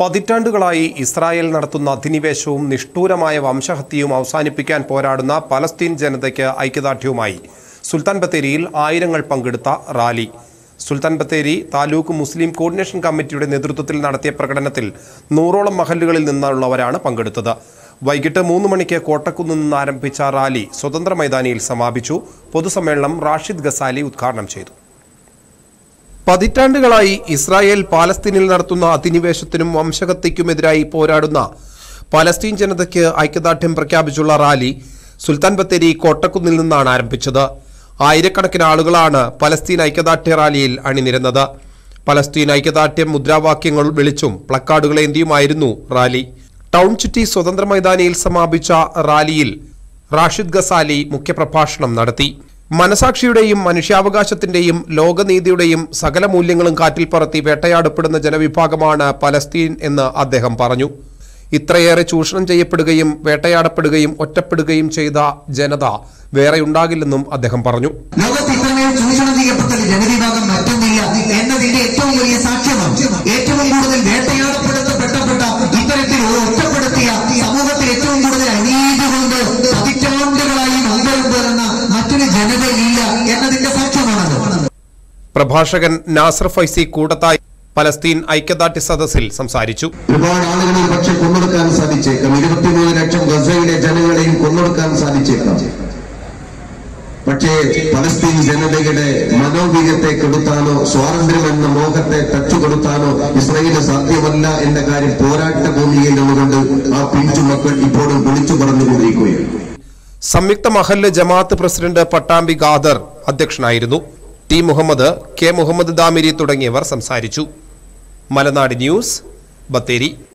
പതിറ്റാണ്ടുകളായി ഇസ്രായേൽ നടത്തുന്ന അധിനിവേശവും നിഷ്ഠൂരമായ വംശഹത്യയും അവസാനിപ്പിക്കാൻ പോരാടുന്ന പലസ്തീൻ ജനതയ്ക്ക് ഐക്യദാർഢ്യവുമായി സുൽത്താൻ ബത്തേരിയിൽ ആയിരങ്ങൾ പങ്കെടുത്ത റാലി സുൽത്താൻ ബത്തേരി താലൂക്ക് മുസ്ലിം കോർഡിനേഷൻ കമ്മിറ്റിയുടെ നേതൃത്വത്തിൽ നടത്തിയ പ്രകടനത്തിൽ നൂറോളം മഹല്ലുകളിൽ നിന്നുള്ളവരാണ് പങ്കെടുത്തത് വൈകിട്ട് മൂന്ന് മണിക്ക് കോട്ടക്കുന്ന് നിന്ന് ആരംഭിച്ച റാലി സ്വതന്ത്ര മൈതാനിയിൽ സമാപിച്ചു പൊതുസമ്മേളനം റാഷിദ് ഗസാലി ഉദ്ഘാടനം ചെയ്തു പതിറ്റാണ്ടുകളായി ഇസ്രായേൽ പാലസ്തീനിൽ നടത്തുന്ന അധിനിവേശത്തിനും വംശഹത്യക്കുമെതിരായി പോരാടുന്ന പലസ്തീൻ ജനതയ്ക്ക് ഐക്യദാർഢ്യം പ്രഖ്യാപിച്ചുള്ള റാലി സുൽത്താൻ ബത്തേരി കോട്ടക്കുന്നിൽ നിന്നാണ് ആരംഭിച്ചത് ആയിരക്കണക്കിന് ആളുകളാണ് പലസ്തീൻ ഐക്യദാർഢ്യ റാലിയിൽ അണിനിരുന്നത് പലസ്തീൻ ഐക്യദാർഢ്യം മുദ്രാവാക്യങ്ങൾ വിളിച്ചും പ്ലക്കാർഡുകളേന്തിയുമായിരുന്നു റാലി ടൗൺ ചുറ്റി സ്വതന്ത്ര മൈതാനിയിൽ സമാപിച്ച റാലിയിൽ റാഷിദ് ഗസാലി മുഖ്യപ്രഭാഷണം നടത്തി മനസാക്ഷിയുടെയും മനുഷ്യാവകാശത്തിന്റെയും ലോകനീതിയുടെയും സകല മൂല്യങ്ങളും കാറ്റിൽ പറത്തി വേട്ടയാടപ്പെടുന്ന ജനവിഭാഗമാണ് പലസ്തീൻ എന്ന് അദ്ദേഹം പറഞ്ഞു ഇത്രയേറെ ചൂഷണം ചെയ്യപ്പെടുകയും വേട്ടയാടപ്പെടുകയും ഒറ്റപ്പെടുകയും ചെയ്ത ജനത വേറെ ഉണ്ടാകില്ലെന്നും അദ്ദേഹം പറഞ്ഞു ലോകത്ത് ഇത്രമേൽ ചൂഷണം ചെയ്യപ്പെട്ട ഒരു ജനവിഭാഗം മറ്റൊന്നില്ല എന്നതിന്റെ ഏറ്റവും വലിയ സാക്ഷ്യമാണ് ഏറ്റവും കൂടുതൽ വേട്ടയാടപ്പെടുത്തപ്പെട്ടപ്പെട്ട ഇത്തരത്തിൽ ഒറ്റപ്പെടുത്തിയ സമൂഹത്തിൽ ഏറ്റവും കൂടുതൽ അനീതി കൊണ്ട് പതിറ്റാണ്ടുകളായി നൊമ്പരം പേറുന്ന മറ്റൊരു ജനതയില്ല എന്നതിന്റെ സാക്ഷ്യമാണത് പ്രഭാഷകൻ നാസർ ഫൈസി കൂടത്തായി പലസ്തീൻ ഐക്യദാർഢ്യ സദസ്സിൽ സംസാരിച്ചു ഒരുപാട് ആളുകളെ പക്ഷെ കൊന്നൊടുക്കാൻ സാധിച്ചേക്കാം ഇരുപത്തിമൂന്ന് ലക്ഷം ഗസയിലെ ജനങ്ങളെയും കൊന്നൊടുക്കാൻ സാധിച്ചേക്കാം പക്ഷേ പലസ്തീൻ ജനതയുടെ മനോവീര്യത്തെ കെടുത്താനോ സ്വാതന്ത്ര്യം എന്ന മോഹത്തെ തച്ചുകൊടുത്താനോ ഇസ്രയേലിന് സാധ്യമല്ല എന്ന കാര്യം പോരാട്ട ഭൂമിയിൽ നിന്നുകൊണ്ട് ആ പിഞ്ചു മക്കൾ ഇപ്പോഴും വിളിച്ചു പറഞ്ഞുകൊണ്ടിരിക്കുകയാണ് സംയുക്ത മഹല്ല് ജമാഅത്ത് പ്രസിഡന്റ് പട്ടാമ്പി ഖാദർ അധ്യക്ഷനായിരുന്നു ടി മുഹമ്മദ് കെ മുഹമ്മദ് ദാമിരി തുടങ്ങിയവർ സംസാരിച്ചു മലനാട് ന്യൂസ് ബത്തേരി